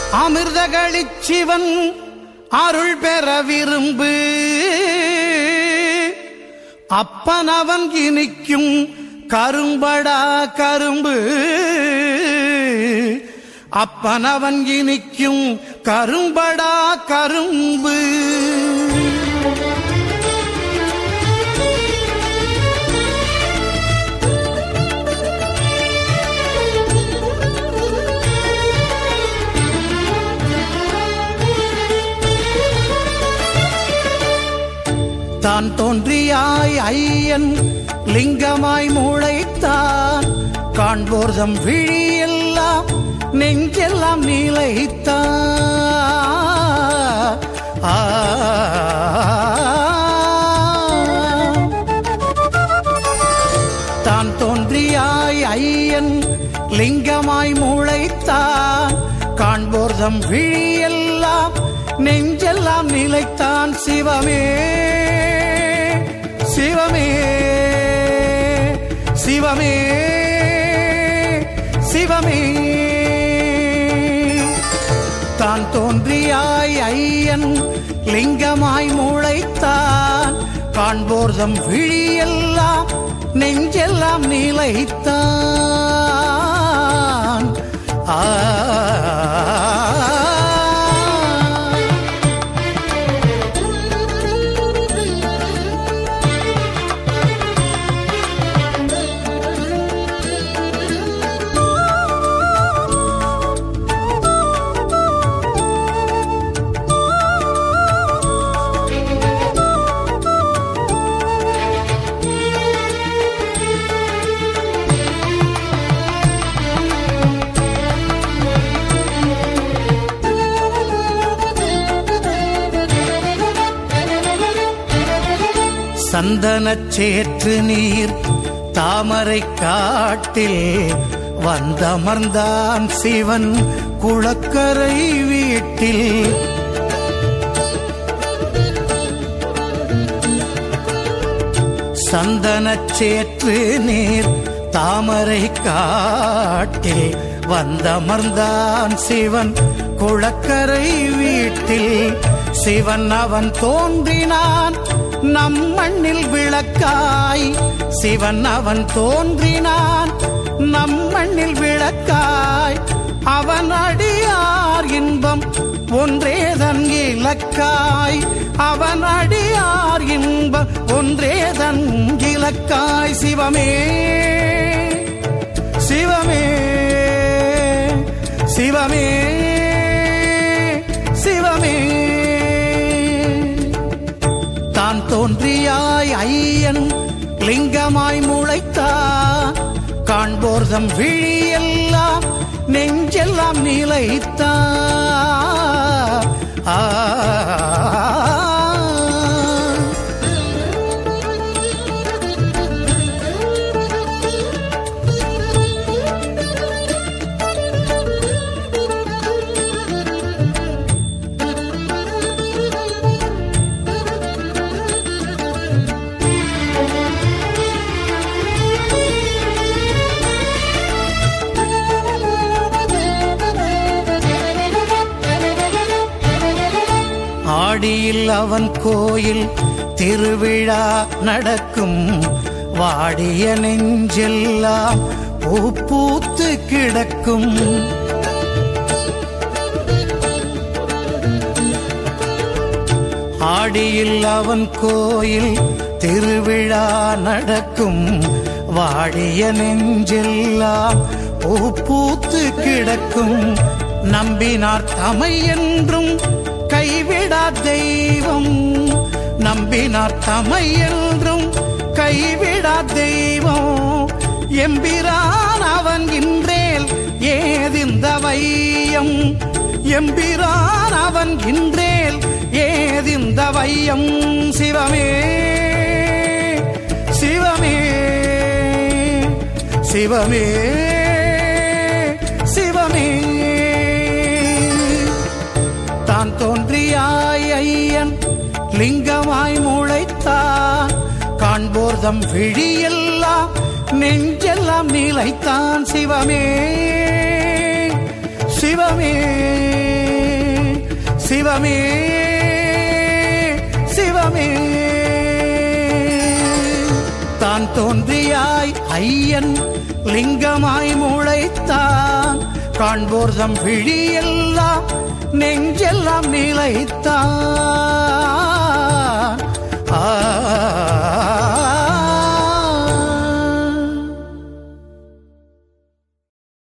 அமிர்தகளிச் சிவன் அருள் பெற விரும்பு அப்பனவன் இனிக்கும் கரும்படா கரும்பு அப்பனவன் இனிக்கும் கரும்படா கரும்பு தான் தோன்றியாய் ஐயன் லிங்கமாய் மூளைத்தான் காண்போர்தம் விழியெல்லாம் நெஞ்செல்லாம் நீலைத்தான் ஆ தான் தோன்றியாய் ஐயன் லிங்கமாய் மூளைத்தான் காண்போர்தம் விழியெல்லாம் நெஞ்செல்லாம் நிலைத்தான் சிவமே சிவமே சிவமே சிவமே தான் தோன்றியாய் ஐயன் லிங்கமாய் மூளைத்தான் காண்போர்தம் விழியெல்லாம் நெஞ்செல்லாம் நீலைத்தான் ஆ சந்தனச் சேற்று நீர் தாமரை காட்டில் வந்தமர்ந்தான் சிவன் குளக்கரை வீட்டில் சந்தனச் சேற்று நீர் தாமரை காட்டில் வந்தமர்ந்தான் சிவன் குளக்கரை வீட்டில் சிவன் அவன் தோன்றினான் நம் மண்ணில் விளக்காய் சிவன் அவன் தோன்றினான் நம் மண்ணில் விளக்காய் அவன் அடியார் இன்பம் ஒன்றேதன் இலக்காய் அவன் அடியார் இன்பம் ஒன்றேதன் இலக்காய் சிவமே சிவமே சிவமே சிவமே தான் தோன்றியாய் ஐயன் லிங்கமாய் முளைத்தான் காண்போர்தம் விழியெல்லாம் நெஞ்செல்லாம் நிலைத்தான் ஆ ஆடியில் அவன் கோயில் திருவிழா நடக்கும் வாடிய நெஞ்செல்லாம் பூ பூத்து கிடக்கும் ஆடியில் அவன் கோயில் திருவிழா நடக்கும் வாடிய நெஞ்செல்லாம் பூ பூத்து கிடக்கும் நம்பினார் தமை என்றும் கைவிடா தெய்வம் நம்பினார் தமை என்றும் கைவிடா தெய்வம் எம்பிரான் அவன் இன்றேல் ஏதிந்த வையம் எம்பிரான் அவன் இன்றேல் ஏதிந்த வையம் சிவமே சிவமே சிவமே சிவமே தான் தோன்றியாய் ஐயன் லிங்கமாய் முளைத்தான் காண்போர்தம் விழியெல்லாம் நெஞ்செல்லாம் நிலைத்தான் சிவமே சிவமே சிவமே சிவமே தான் தோன்றியாய் ஐயன் லிங்கமாய் முளைத்தான் காண்போர்தம் விழியெல்லாம் நெஞ்செல்லாம் நிலைத்தான்